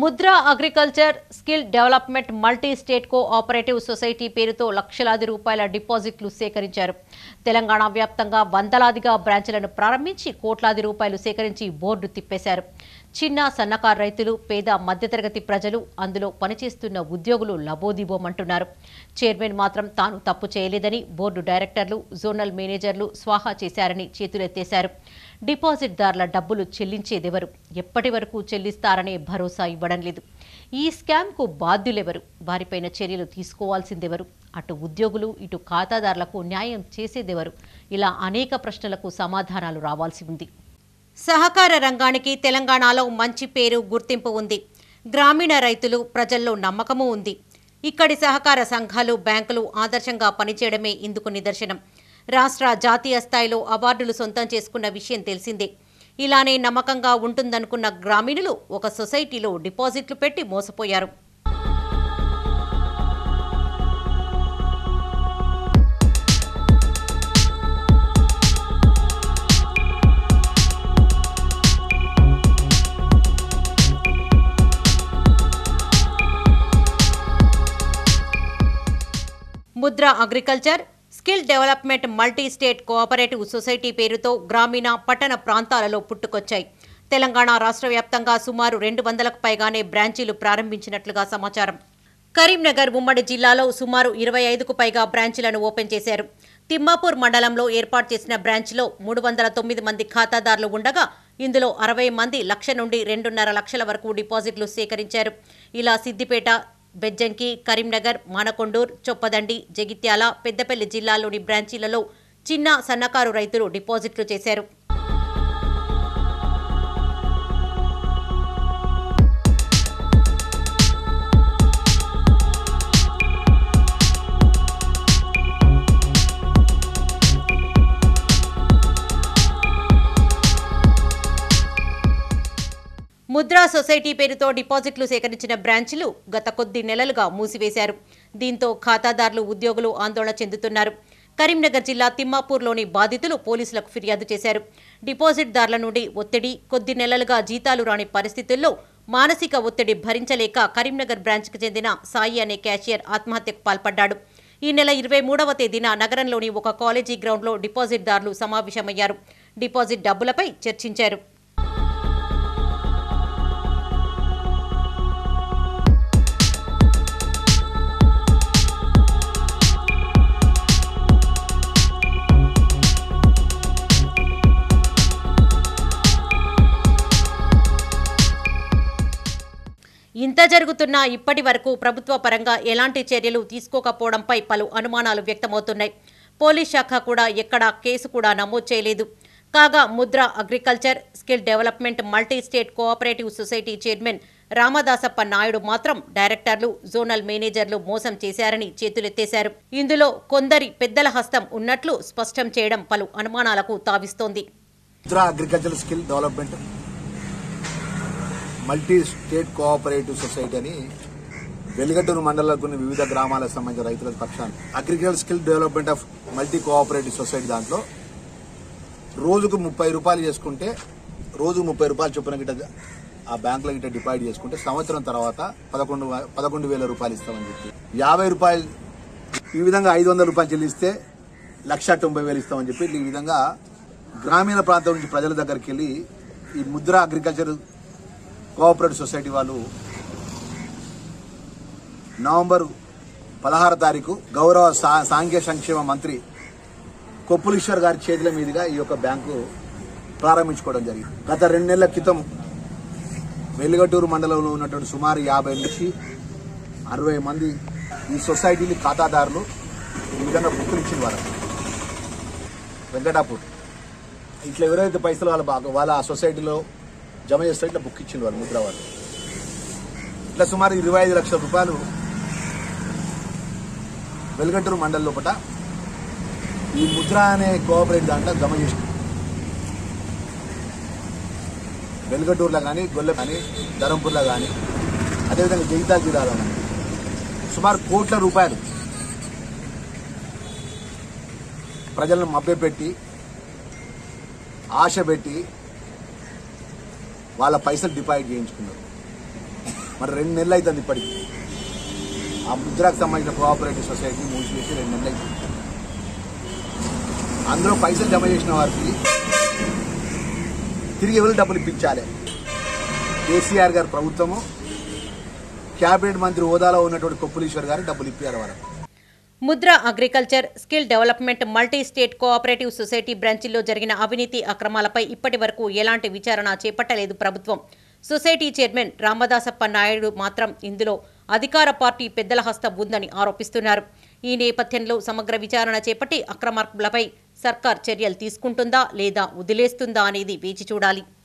Mudra agriculture skill development multi state cooperative society పేరుతో లక్షలాది రూపాయల డిపాజిట్లు సేకరించారు తెలంగాణ వ్యాప్తంగా వందలాదిగా బ్రాంచ్లను ప్రారంభించి కోట్లాది రూపాయలు సేకరించి బోర్డు తిప్పేశారు చిన్న సన్నకారు రైతులు పేద మధ్యతరగతి ప్రజలు అందులో పనిచేస్తున్న ఉద్యోగులు లబోదిబోమంటున్నారు చైర్మన్ మాత్రం తాను తప్పు చేయలేదని బోర్డు డైరెక్టర్లు జోనల్ మేనేజర్లు స్వాహా చేశారని చేతులెత్తేశారు డిపాజిట్దారుల డబ్బులు చెల్లించేదెవరు ఎప్పటి వరకు చెల్లిస్తారనే భరోసా ఇవ్వడం లేదు ఈ స్కామ్కు బాధ్యులెవరు వారిపైన చర్యలు తీసుకోవాల్సిందెవరు అటు ఉద్యోగులు ఇటు ఖాతాదారులకు న్యాయం చేసేదెవరు ఇలా అనేక ప్రశ్నలకు సమాధానాలు రావాల్సి ఉంది సహకార రంగానికి తెలంగాణలో మంచి పేరు గుర్తింపు ఉంది గ్రామీణ రైతులు ప్రజల్లో నమ్మకము ఉంది ఇక్కడి సహకార సంఘాలు బ్యాంకులు ఆదర్శంగా పనిచేయడమే ఇందుకు నిదర్శనం రాష్ట్ర జాతీయ స్థాయిలో అవార్డులు సొంతం చేసుకున్న విషయం తెలిసిందే ఇలానే నమ్మకంగా ఉంటుందనుకున్న గ్రామీణులు ఒక సొసైటీలో డిపాజిట్లు పెట్టి మోసపోయారు Mudra agriculture skill development multi state cooperative society పేరుతో గ్రామీణ పట్టణ ప్రాంతాలలో పుట్టుకొచ్చాయి తెలంగాణ రాష్ట్ర వ్యాప్తంగా సుమారు రెండు వందలకు పైగానే బ్రాంచీలు ప్రారంభించినట్లుగా సమాచారం కరీంనగర్ ఉమ్మడి జిల్లాలో సుమారు ఇరవై ఐదుకు పైగా బ్రాంచీలను ఓపెన్ చేశారు తిమ్మాపూర్ మండలంలో ఏర్పాటు చేసిన బ్రాంచ్లో మూడు వందల తొమ్మిది మంది ఖాతాదారులు ఉండగా ఇందులో అరవై మంది లక్ష నుండి రెండున్నర లక్షల వరకు డిపాజిట్లు సేకరించారు ఇలా సిద్దిపేట బెజ్జంకి కరీంనగర్ మానకొండూర్ చొప్పదండి జగిత్యాల పెద్దపల్లి జిల్లాల్లోని బ్రాంచీలలో చిన్న సన్నకారు రైతులు డిపాజిట్లు చేశారు ముద్రా సొసైటీ పేరుతో డిపాజిట్లు సేకరించిన బ్రాంచ్లు గత కొద్ది నెలలుగా మూసివేశారు దీంతో ఖాతాదారులు ఉద్యోగులు ఆందోళన చెందుతున్నారు కరీంనగర్ జిల్లా తిమ్మాపూర్లోని బాధితులు పోలీసులకు ఫిర్యాదు చేశారు డిపాజిట్దారుల నుండి ఒత్తిడి కొద్ది నెలలుగా జీతాలు రాని పరిస్థితుల్లో మానసిక ఒత్తిడి భరించలేక కరీంనగర్ బ్రాంచ్కి చెందిన సాయి అనే క్యాషియర్ ఆత్మహత్యకు పాల్పడ్డాడు ఈ నెల ఇరవై మూడవ తేదీన నగరంలోని ఒక కాలేజీ గ్రౌండ్లో డిపాజిట్దారులు సమావేశమయ్యారు డిపాజిట్ డబ్బులపై చర్చించారు ఇంత జరుగుతున్నా ఇప్పటి వరకు ప్రభుత్వ పరంగా ఎలాంటి చర్యలు తీసుకోకపోవడంపై పలు అనుమానాలు వ్యక్తమవుతున్నాయి పోలీస్ శాఖ కూడా ఎక్కడా కేసు కూడా నమోదు చేయలేదు కాగా Mudra agriculture skill development multi state cooperative society chairman Ramadasappa Naidu మాత్రం డైరెక్టర్లు జోనల్ మేనేజర్లు మోసం చేశారని చేతులెత్తేశారు ఇందులో కొందరి పెద్దల హస్తం ఉన్నట్లు స్పష్టం చేయడం పలు అనుమానాలకు తావిస్తోంది Mudra agriculture skill development multi state cooperative society అని వెలిగట్టూరు మండలంలోని వివిధ గ్రామాలకు సంబంధించిన రైతుల పక్షాన్ని agriculture skill development of multi cooperative society దాంట్లో రోజుకు ముప్పై రూపాయలు చేసుకుంటే రోజుకు ముప్పై రూపాయలు చొప్పున గిట్ట ఆ బ్యాంకులో గిట్ట డిపాజిట్ చేసుకుంటే సంవత్సరం తర్వాత పదకొండు వ- పదకొండు వేల రూపాయలు ఇస్తామని చెప్పి యాభై రూపాయలు ఈ విధంగా ఐదు వందల రూపాయలు చెల్లిస్తే లక్ష తొంభై వేలు ఇస్తామని చెప్పి ఈ విధంగా గ్రామీణ ప్రాంతం నుంచి ప్రజల దగ్గరికి వెళ్ళి ఈ ముద్ర అగ్రికల్చర్ కోఆపరేటివ్ సొసైటీ వాళ్ళు నవంబర్ పదహారు తారీఖు గౌరవ సా- సాంఘిక సంక్షేమ మంత్రి కొప్పులీశ్వర్ గారి చేతుల మీదుగా ఈ యొక్క బ్యాంకు ప్రారంభించుకోవడం జరిగింది గత రెండు నెలల క్రితం వెలుగటూరు మండలంలో ఉన్నటువంటి సుమారు యాభై నుంచి అరవై మంది ఈ సొసైటీని ఖాతాదారులు ఈ విధంగా బుక్కులు ఇచ్చిన వారు వెంకటాపూర్ ఇట్లా ఎవరైతే పైసలు వాళ్ళ బాగా వాళ్ళ ఆ సొసైటీలో జమ చేస్తే ఇట్లా బుక్ ఇచ్చింది వాళ్ళు ముద్ర వాళ్ళు ఇట్లా సుమారు ఇరవై ఐదు లక్షల రూపాయలు వెలుగంటూరు మండలి లోపల ఈ ముద్ర అనే కోఆపరేటివ్ దాంట్లో జమ చేసి వెలుగటూరులో కానీ గొల్ల కానీ ధరంపూర్లో కానీ అదేవిధంగా జగితాల జిల్లాలో కానీ సుమారు కోట్ల రూపాయలు ప్రజలను మభ్యపెట్టి ఆశ పెట్టి వాళ్ళ పైసలు డిపాజిట్ చేయించుకున్నారు మరి రెండు నెలలు అవుతుంది ఇప్పటికి ఆ ముద్రకు సంబంధించిన కోఆపరేటివ్ సొసైటీని మూసివేసి రెండు నెలలు అవుతుంది అందులో పైసలు జమ చేసిన వారికి తిరిగి ఎవరు డబ్బులు ఇప్పించాలి కేసీఆర్ గారి ప్రభుత్వము క్యాబినెట్ మంత్రి హోదాలో ఉన్నటువంటి కొప్పులీశ్వర్ గారు డబ్బులు ఇప్పారు వాళ్ళకి Mudra agriculture skill development multi state cooperative society బ్రాంచీల్లో జరిగిన అవినీతి అక్రమాలపై ఇప్పటి వరకు ఎలాంటి విచారణ చేపట్టలేదు ప్రభుత్వం సొసైటీ చైర్మన్ రామదాసప్ప నాయుడు మాత్రం ఇందులో అధికార పార్టీ పెద్దల హస్తం ఉందని ఆరోపిస్తున్నారు ఈ నేపథ్యంలో సమగ్ర విచారణ చేపట్టి అక్రమార్కులపై సర్కార్ చర్యలు తీసుకుంటుందా లేదా వదిలేస్తుందా అనేది వేచి చూడాలి